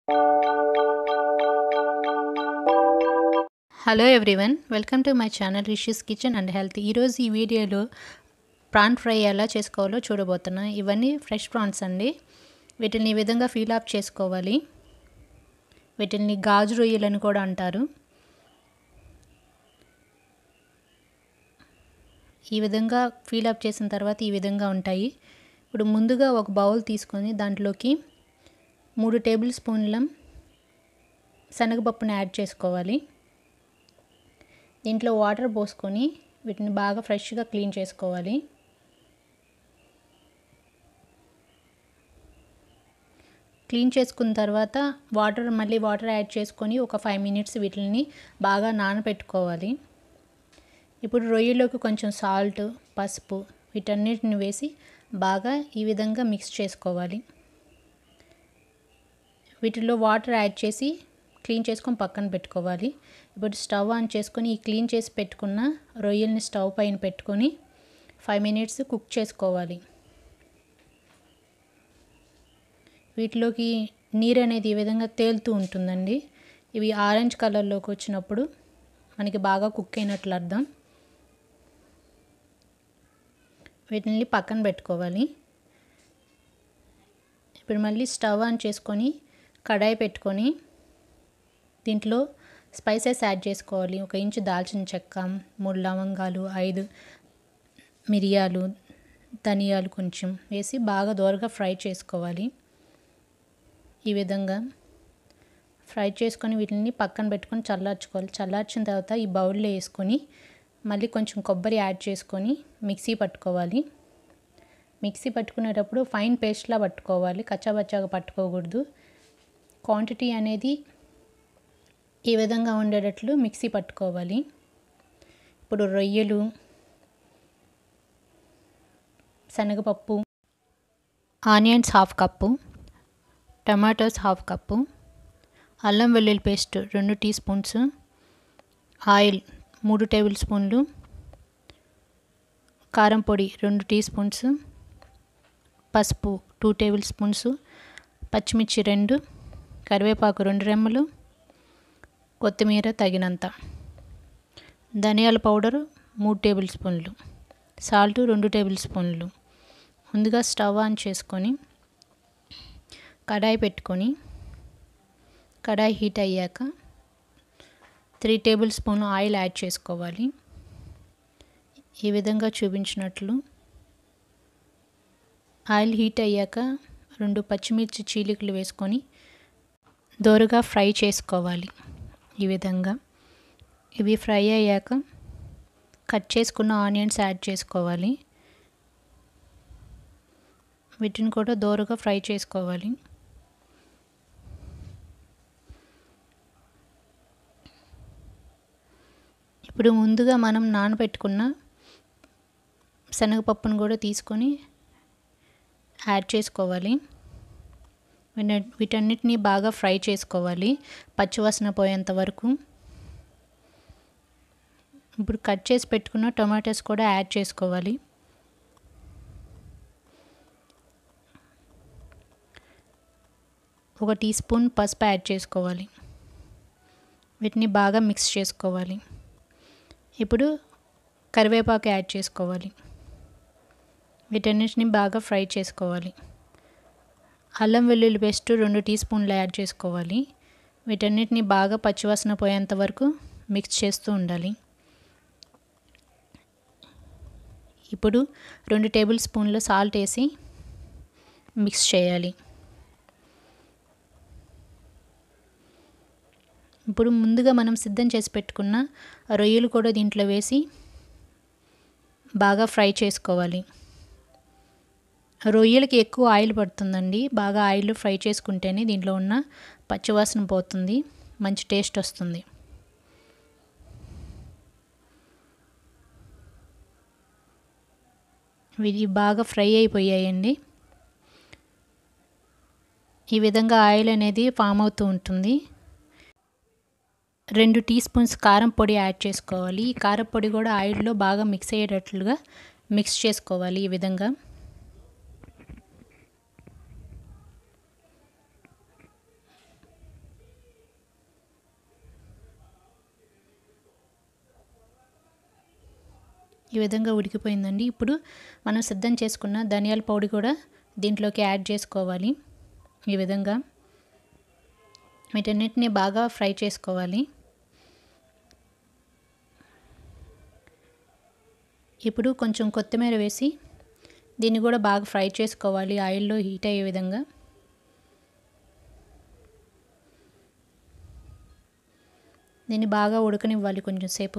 hello everyone welcome to my channel Rishi's kitchen and health ఈరోజు ఈ వీడియోలో ప్రాన్ ఫ్రై ఎలా చేసుకోవాలో చూడబోతున్నా ఇవన్నీ ఫ్రెష్ ప్రాన్స్ అండి వీటిని ఈ విధంగా ఫీల్ అప్ చేసుకోవాలి వీటిని గాజు రొయ్యలని కూడా అంటారు ఈ విధంగా ఫీల్ అప్ చేసిన తర్వాత ఈ విధంగా ఉంటాయి ఇప్పుడు ముందుగా ఒక బౌల్ తీసుకొని దాంట్లోకి మూడు టేబుల్ స్పూన్ల శనగపప్పుని యాడ్ చేసుకోవాలి దీంట్లో వాటర్ పోసుకొని వీటిని బాగా ఫ్రెష్గా క్లీన్ చేసుకోవాలి క్లీన్ చేసుకున్న తర్వాత వాటర్ మళ్ళీ వాటర్ యాడ్ చేసుకొని ఒక ఫైవ్ మినిట్స్ వీటిని బాగా నానబెట్టుకోవాలి ఇప్పుడు రొయ్యలోకి కొంచెం సాల్ట్ పసుపు వీటన్నిటిని వేసి బాగా ఈ విధంగా మిక్స్ చేసుకోవాలి వీటిలో వాటర్ యాడ్ చేసి క్లీన్ చేసుకొని పక్కన పెట్టుకోవాలి ఇప్పుడు స్టవ్ ఆన్ చేసుకొని ఈ క్లీన్ చేసి పెట్టుకున్న రొయ్యల్ని స్టవ్ పైన పెట్టుకొని ఫైవ్ మినిట్స్ కుక్ చేసుకోవాలి వీటిలోకి నీరు అనేది ఈ విధంగా తేలుతూ ఉంటుందండి ఇవి ఆరెంజ్ కలర్లోకి వచ్చినప్పుడు మనకి బాగా కుక్ అయినట్లు అర్థం వీటిని పక్కన పెట్టుకోవాలి ఇప్పుడు మళ్ళీ స్టవ్ ఆన్ చేసుకొని కడాయి పెట్టుకొని దీంట్లో స్పైసెస్ యాడ్ చేసుకోవాలి ఒక ఇంచు దాల్చిన చెక్క మూడు లవంగాలు ఐదు మిరియాలు ధనియాలు కొంచెం వేసి బాగా దోరగా ఫ్రై చేసుకోవాలి ఈ విధంగా ఫ్రై చేసుకొని వీటిని పక్కన పెట్టుకొని చల్లార్చుకోవాలి చల్లార్చిన తర్వాత ఈ బౌల్లో వేసుకొని మళ్ళీ కొంచెం కొబ్బరి యాడ్ చేసుకొని మిక్సీ పట్టుకోవాలి మిక్సీ పట్టుకునేటప్పుడు ఫైన్ పేస్ట్లా పట్టుకోవాలి కచ్చాబచ్చాగా పట్టుకోకూడదు క్వాంటిటీ అనేది ఈ విధంగా ఉండేటట్లు మిక్సీ పట్టుకోవాలి ఇప్పుడు రొయ్యలు శనగపప్పు onions half cup tomatoes half cup అల్లం వెల్లుల్లి పేస్ట్ రెండు టీ స్పూన్స్ ఆయిల్ మూడు టేబుల్ స్పూన్లు కారం పొడి రెండు టీ స్పూన్స్ పసుపు టూ టేబుల్ స్పూన్స్ పచ్చిమిర్చి రెండు కరివేపాకు రెండు రెమ్మలు కొత్తిమీర తగినంత ధనియాల పౌడరు మూడు టేబుల్ స్పూన్లు సాల్ట్ రెండు టేబుల్ స్పూన్లు ముందుగా స్టవ్ ఆన్ చేసుకొని కడాయి పెట్టుకొని కడాయి హీట్ అయ్యాక three tablespoon oil add చేసుకోవాలి ఈ విధంగా చూపించినట్లు ఆయిల్ హీట్ అయ్యాక రెండు పచ్చిమిర్చి చీలికలు వేసుకొని దోరగా ఫ్రై చేసుకోవాలి ఈ విధంగా ఇవి ఫ్రై అయ్యాక కట్ చేసుకున్న ఆనియన్స్ యాడ్ చేసుకోవాలి వీటిని కూడా దోరగా ఫ్రై చేసుకోవాలి ఇప్పుడు ముందుగా మనం నానబెట్టుకున్న శనగపప్పును కూడా తీసుకొని యాడ్ చేసుకోవాలి వీటన్నిటిని బాగా ఫ్రై చేసుకోవాలి పచ్చివాసన పోయేంత వరకు ఇప్పుడు కట్ చేసి పెట్టుకున్న టొమాటోస్ కూడా యాడ్ చేసుకోవాలి ఒక టీ స్పూన్ పసుపు యాడ్ చేసుకోవాలి వీటిని బాగా మిక్స్ చేసుకోవాలి ఇప్పుడు కరివేపాకు యాడ్ చేసుకోవాలి వీటన్నిటిని బాగా ఫ్రై చేసుకోవాలి అల్లం వెల్లుల్లి పేస్ట్ రెండు టీ స్పూన్లు యాడ్ చేసుకోవాలి వీటన్నిటిని బాగా పచ్చివాసన పోయేంత వరకు మిక్స్ చేస్తూ ఉండాలి ఇప్పుడు రెండు టేబుల్ స్పూన్లు సాల్ట్ వేసి మిక్స్ చేయాలి ఇప్పుడు ముందుగా మనం సిద్ధం చేసి పెట్టుకున్న రొయ్యలు కూడా దీంట్లో వేసి బాగా ఫ్రై చేసుకోవాలి రొయ్యలకి ఎక్కువ ఆయిల్ పడుతుందండి బాగా ఆయిల్ ఫ్రై చేసుకుంటేనే దీంట్లో ఉన్న పచ్చివాసన పోతుంది మంచి టేస్ట్ వస్తుంది ఇవి బాగా ఫ్రై అయిపోయాయండి ఈ విధంగా ఆయిల్ అనేది ఫామ్ అవుతూ ఉంటుంది రెండు టీ స్పూన్స్ కారం పొడి యాడ్ చేసుకోవాలి ఈ కారం పొడి కూడా ఆయిల్లో బాగా మిక్స్ అయ్యేటట్లుగా మిక్స్ చేసుకోవాలి ఈ విధంగా ఈ విధంగా ఉడికిపోయిందండి ఇప్పుడు మనం సిద్ధం చేసుకున్న ధనియాల పొడి కూడా దీంట్లోకి యాడ్ చేసుకోవాలి ఈ విధంగా వీటన్నిటిని బాగా ఫ్రై చేసుకోవాలి ఇప్పుడు కొంచెం కొత్తిమీర వేసి దీన్ని కూడా బాగా ఫ్రై చేసుకోవాలి ఆయిల్లో హీట్ అయ్యే విధంగా దీన్ని బాగా ఉడకనివ్వాలి కొంచెం సేపు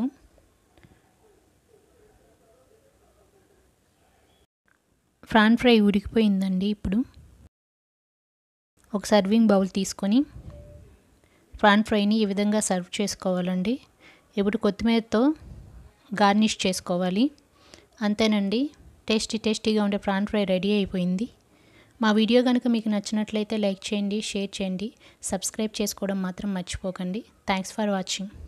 ఫ్రాన్ ఫ్రై ఉడికిపోయిందండి ఇప్పుడు ఒక సర్వింగ్ బౌల్ తీసుకొని ఫ్రాన్ ఫ్రైని ఈ విధంగా సర్వ్ చేసుకోవాలండి ఇప్పుడు కొత్తిమీరతో గార్నిష్ చేసుకోవాలి అంతేనండి టేస్టీ టేస్టీగా ఉండే ప్రాన్ ఫ్రై రెడీ అయిపోయింది మా వీడియో కనుక మీకు నచ్చినట్లయితే లైక్ చేయండి షేర్ చేయండి సబ్స్క్రైబ్ చేసుకోవడం మాత్రం మర్చిపోకండి థ్యాంక్స్ ఫర్ వాచింగ్